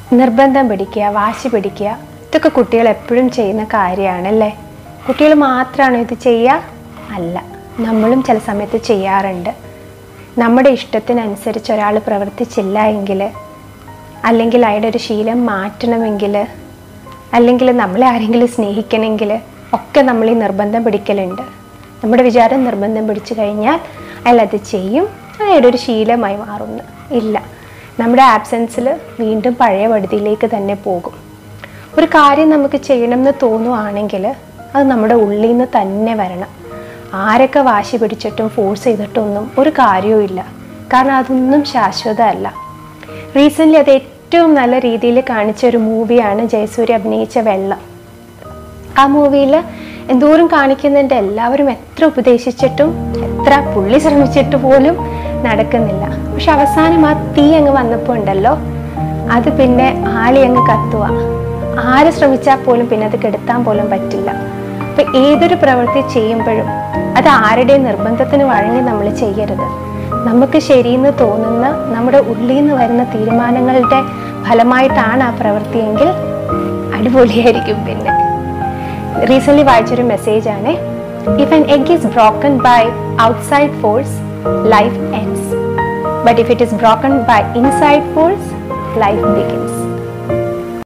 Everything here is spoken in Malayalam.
നിർബന്ധം പിടിക്കുക വാശി പിടിക്കുക ഇതൊക്കെ കുട്ടികൾ എപ്പോഴും ചെയ്യുന്ന കാര്യമാണല്ലേ കുട്ടികൾ മാത്രമാണോ ഇത് ചെയ്യുക അല്ല നമ്മളും ചില സമയത്ത് ചെയ്യാറുണ്ട് നമ്മുടെ ഇഷ്ടത്തിനനുസരിച്ച് ഒരാൾ പ്രവർത്തിച്ചില്ല എങ്കിൽ അല്ലെങ്കിൽ അയാളുടെ ഒരു ശീലം മാറ്റണമെങ്കിൽ അല്ലെങ്കിൽ നമ്മളെ ആരെങ്കിലും സ്നേഹിക്കണമെങ്കിൽ ഒക്കെ നമ്മൾ ഈ നിർബന്ധം പിടിക്കലുണ്ട് നമ്മുടെ വിചാരം നിർബന്ധം പിടിച്ചു കഴിഞ്ഞാൽ അയാൾ അത് ചെയ്യും അയാളുടെ ഒരു ശീലമായി മാറുന്നു ഇല്ല നമ്മുടെ ആബ്സെൻസിൽ വീണ്ടും പഴയ വടുതിയിലേക്ക് തന്നെ പോകും ഒരു കാര്യം നമുക്ക് ചെയ്യണം എന്ന് തോന്നുവാണെങ്കിൽ അത് നമ്മുടെ ഉള്ളിൽ നിന്ന് തന്നെ വരണം ആരൊക്കെ വാശി പിടിച്ചിട്ടും ഫോഴ്സ് ചെയ്തിട്ടൊന്നും ഒരു കാര്യവും ഇല്ല കാരണം അതൊന്നും ശാശ്വതമല്ല റീസെൻ്റ്ലി അത് ഏറ്റവും നല്ല രീതിയിൽ കാണിച്ച ഒരു മൂവിയാണ് ജയസൂര്യ അഭിനയിച്ച വെള്ളം ആ മൂവിയിൽ എന്തോരം കാണിക്കുന്നുണ്ട് എല്ലാവരും എത്ര ഉപദേശിച്ചിട്ടും എത്ര പുള്ളി ശ്രമിച്ചിട്ട് പോലും നടക്കുന്നില്ല പക്ഷെ അവസാനം ആ തീ അങ്ങ് വന്നപ്പോൾ ഉണ്ടല്ലോ അത് പിന്നെ ആളി അങ്ങ് കത്തുക ആര് ശ്രമിച്ചാൽ പോലും പിന്നെ അത് കെടുത്താൻ പോലും പറ്റില്ല അപ്പൊ ഏതൊരു പ്രവൃത്തി ചെയ്യുമ്പോഴും അത് ആരുടെയും നിർബന്ധത്തിന് വഴങ്ങി നമ്മൾ ചെയ്യരുത് നമുക്ക് ശരിയെന്ന് തോന്നുന്ന നമ്മുടെ ഉള്ളിൽ നിന്ന് വരുന്ന തീരുമാനങ്ങളുടെ ഫലമായിട്ടാണ് ആ പ്രവൃത്തിയെങ്കിൽ അടിപൊളിയായിരിക്കും പിന്നെ റീസെന്റ് വായിച്ചൊരു മെസ്സേജ് ആണ് if an egg is broken by outside force life ends but if it is broken by inside force life begins